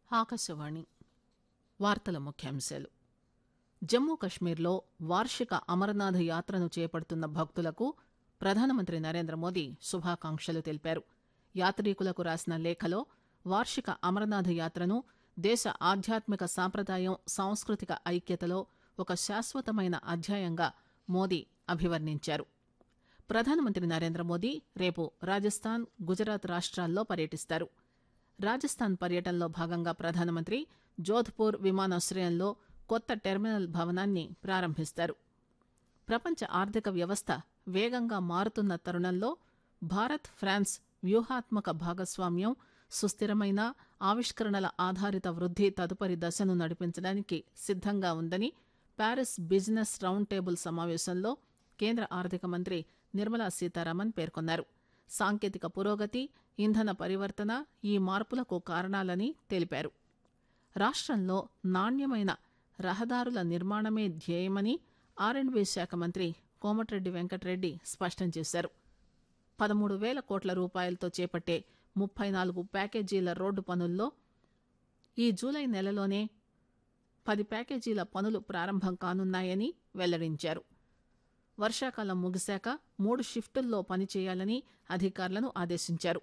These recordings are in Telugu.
ఆకాశవాణి వార్తల ముఖ్యాంశాలు జమ్మూ కశ్మీర్లో వార్షిక అమర్నాథ్ యాత్రను చేపడుతున్న భక్తులకు ప్రధానమంత్రి నరేంద్ర మోదీ శుభాకాంక్షలు తెలిపారు యాత్రీకులకు రాసిన లేఖలో వార్షిక అమర్నాథ్ యాత్రను దేశ ఆధ్యాత్మిక సాంప్రదాయం సాంస్కృతిక ఐక్యతలో ఒక శాశ్వతమైన అధ్యాయంగా మోదీ అభివర్ణించారు ప్రధానమంత్రి నరేంద్ర మోదీ రేపు రాజస్థాన్ గుజరాత్ రాష్ట్రాల్లో పర్యటిస్తారు రాజస్థాన్ పర్యటనలో భాగంగా ప్రధానమంత్రి జోధ్పూర్ విమానాశ్రయంలో కొత్త టెర్మినల్ భవనాన్ని ప్రారంభిస్తారు ప్రపంచ ఆర్థిక వ్యవస్థ వేగంగా మారుతున్న తరుణంలో భారత్ ఫ్రాన్స్ వ్యూహాత్మక భాగస్వామ్యం సుస్థిరమైన ఆవిష్కరణల ఆధారిత వృద్ది తదుపరి దశను నడిపించడానికి సిద్దంగా ఉందని ప్యారిస్ బిజినెస్ రౌండ్ టేబుల్ సమావేశంలో కేంద్ర ఆర్థిక మంత్రి నిర్మలా సీతారామన్ పేర్కొన్నారు సాంకేతిక పురోగతి ఇంధన పరివర్తన ఈ మార్పులకు కారణాలని తెలిపారు రాష్ట్రంలో నాణ్యమైన రహదారుల నిర్మాణమే ధ్యేయమని ఆర్అండ్బీ శాఖ మంత్రి కోమటిరెడ్డి వెంకటరెడ్డి స్పష్టం చేశారు పదమూడు వేల కోట్ల రూపాయలతో చేపట్టే ముప్పై నాలుగు ప్యాకేజీల రోడ్డు పనుల్లో ఈ జూలై నెలలోనే పది ప్యాకేజీల పనులు ప్రారంభం కానున్నాయని వెల్లడించారు వర్షాకాలం ముగిశాక మూడు షిఫ్టుల్లో పనిచేయాలని అధికారులను ఆదేశించారు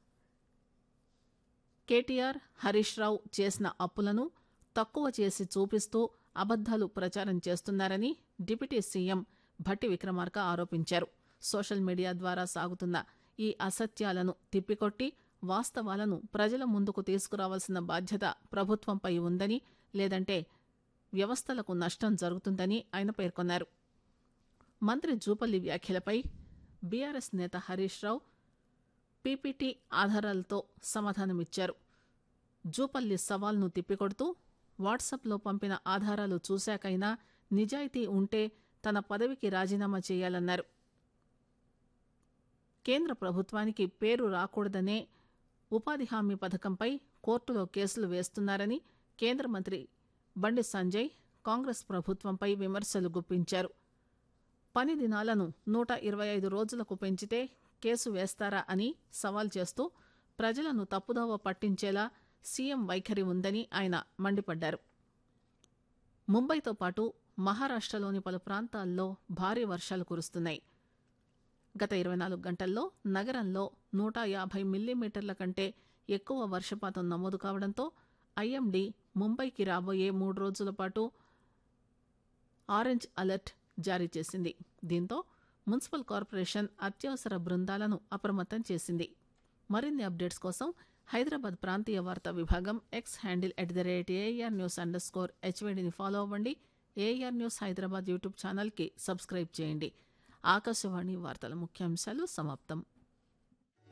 కేటీఆర్ హరీష్ రావు చేసిన అప్పులను తక్కువ చేసి చూపిస్తూ అబద్దాలు ప్రచారం చేస్తున్నారని డిప్యూటీ సీఎం భట్టి విక్రమార్క ఆరోపించారు సోషల్ మీడియా ద్వారా సాగుతున్న ఈ అసత్యాలను తిప్పికొట్టి వాస్తవాలను ప్రజల ముందుకు తీసుకురావాల్సిన బాధ్యత ప్రభుత్వంపై ఉందని లేదంటే వ్యవస్థలకు నష్టం జరుగుతుందని ఆయన పేర్కొన్నారు మంత్రి జూపల్లి వ్యాఖ్యలపై బీఆర్ఎస్ నేత హరీష్ రావు పీపీటీ ఆధారాలతో సమాధానమిచ్చారు జూపల్లి సవాల్ను తిప్పికొడుతూ వాట్సాప్లో పంపిన ఆధారాలు చూశాకైనా నిజాయితీ ఉంటే తన పదవికి రాజీనామా చేయాలన్నారు కేంద్ర ప్రభుత్వానికి పేరు రాకూడదనే ఉపాధి హామీ పథకంపై కోర్టులో కేసులు వేస్తున్నారని కేంద్ర మంత్రి బండి సంజయ్ కాంగ్రెస్ ప్రభుత్వంపై విమర్శలు గుప్పించారు పని దినాలను నూట ఇరవై ఐదు రోజులకు పెంచితే కేసు వేస్తారా అని సవాల్ చేస్తూ ప్రజలను తప్పుదోవ పట్టించేలా సీఎం వైఖరి ఉందని ఆయన మండిపడ్డారు ముంబైతో పాటు మహారాష్టలోని పలు ప్రాంతాల్లో భారీ వర్షాలు కురుస్తున్నాయి గత ఇరవై నాలుగు గంటల్లో నగరంలో నూట యాభై మిల్లీమీటర్ల కంటే ఎక్కువ వర్షపాతం నమోదు కావడంతో ఐఎండీ ముంబైకి రాబోయే మూడు రోజుల పాటు ఆరెంజ్ అలర్ట్ జారీ చేసింది దీంతో మున్సిపల్ కార్పొరేషన్ అత్యవసర బృందాలను అప్రమత్తం చేసింది మరిన్ని అప్డేట్స్ కోసం హైదరాబాద్ ప్రాంతీయ వార్తా విభాగం X handle at the rate AR news underscore స్కోర్ హెచ్వేడిని ఫాలో అవ్వండి ఏఆర్ న్యూస్ హైదరాబాద్ యూట్యూబ్ ఛానల్కి సబ్స్క్రైబ్ చేయండి ఆకాశవాణి వార్తల ముఖ్యాంశాలు సమాప్తం